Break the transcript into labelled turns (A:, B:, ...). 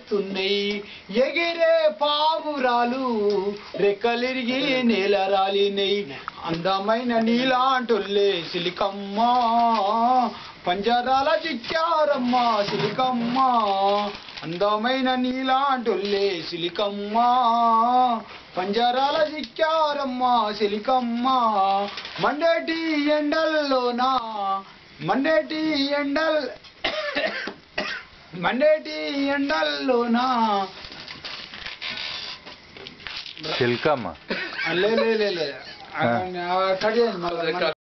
A: వస్తున్నాయి ఎగిరే పావురాలు రెక్కలిరిగి నేల రాలినయి అందమైన నీలాంటుల్లే సిలికమ్మ పంజరాల చిక్కారమ్మ సిలికమ్మ అందమైన నీలాంటుల్లే సిలికమ్మ పంజరాల చిక్కారమ్మ సిలికమ్మ మండేటి ఎండల్లోనా మండేటి ఎండల్ మండేటి ఎండల్లోనా
B: చిల్కమ్మ
A: లే లే లే లే. ఆ, కట్ చేయండి మళ్ళా.